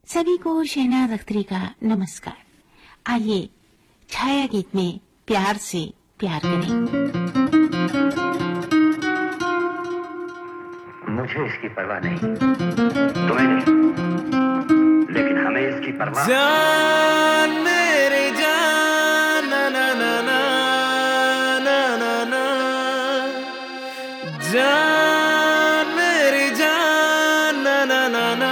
सभी को शहनाज अख्तरी का नमस्कार आइए छाया गीत में प्यार से प्यार करें मुझे इसकी परवाह नहीं तुम्हें नहीं लेकिन हमें इसकी परवाह जान मेरे जान ना ना ना ना ना ना ना जान मेरे जान ना ना ना ना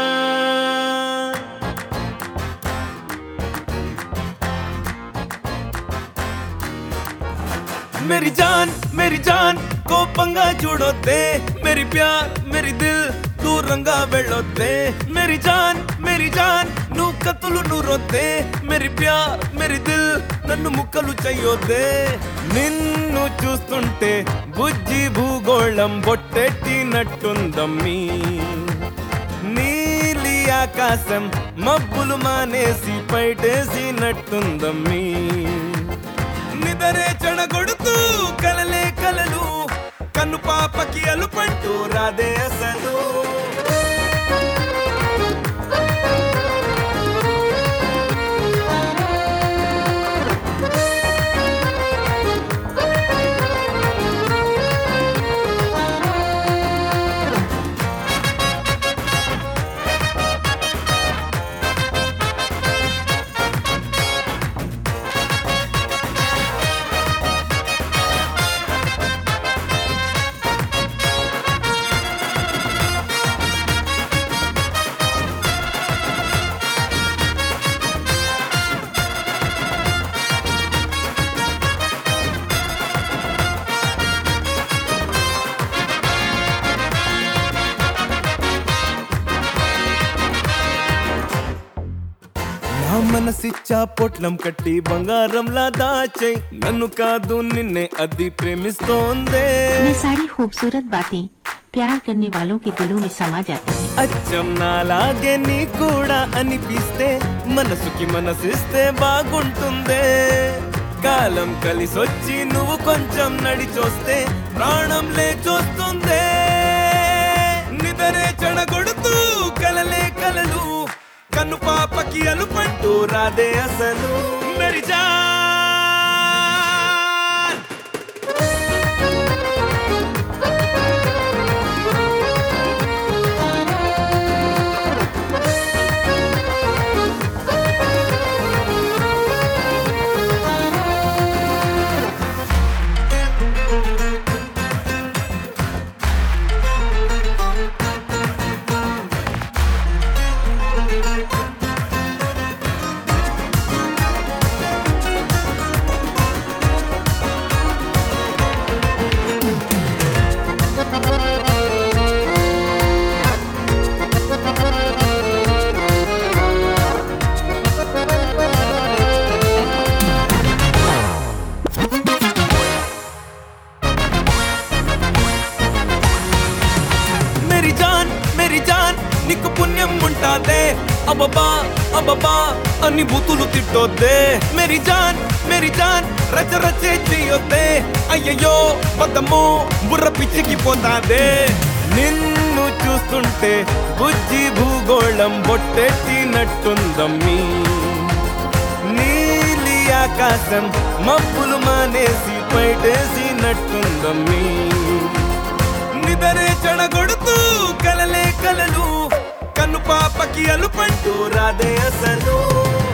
मेरी जान मेरी जान కోపంగా చూడొద్దే మేరీ ప్యార్ మేరీ దిల్ దూరంగా వెళ్ళొద్దే మేరీ జాన్ మేరీ జాన్ నువ్వు కత్తులు నూరొద్దే మేరీ ప్యార్ మేరీ దిల్ నన్ను ముక్కలు చెయ్యొద్దే నిన్ను చూస్తుంటే బుజ్జి భూగోళం బొట్టెట్టినట్టుందమ్మీ నీలి ఆకాశం మబ్బులు మానేసి పైటేసినట్టుందమ్మీ నిదరే చెడగొడుతూ కలలే కలలు కన్ను పాపకి అలుపంటూ రాదే అసలు నా మనసిచ్చా పొట్లం కట్టి బంగారంలా దాచై నన్ను కాదు నిన్నే అది ప్రేమిస్తోందే ये सारी खूबसूरत बातें प्यार करने वालों के दिलों में समा जाती हैं అచ్చం నాలాగే నీ కూడా అనిపిస్తే మనసుకి మనసిస్తే బాగుంటుందే కాలం కలిసొచ్చి నువ్వు కొంచెం నడిచొస్తే ప్రాణం లేచొస్తుందే నిదరే చెడగొడుతూ కలలే కలలు కన్ను పాపకి అలుపంటూ రాదే అసలు మెరి జాన్ మేరీ జాన్ మేరీ జాన్ నీకు పుణ్యం ఉంటాదే అబ్బబా అబ్బబా అని బూతులు తిట్టొద్దే మేరీ జాన్ మేరీ జాన్ రచ రచే చెయ్యొద్దే అయ్యయ్యో పదము బుర్ర పిచ్చికి పోతాదే నిన్ను చూస్తుంటే బుజ్జి భూగోళం బొట్టెట్టినట్టుందమ్మీ నీలి ఆకాశం మబ్బులు మానేసి పైటేసినట్టుందమ్మీ నిదరే చెడగొడుతూ కలలే కలలు కన్ను పాపకి అలుపంటూ రాదే అసలు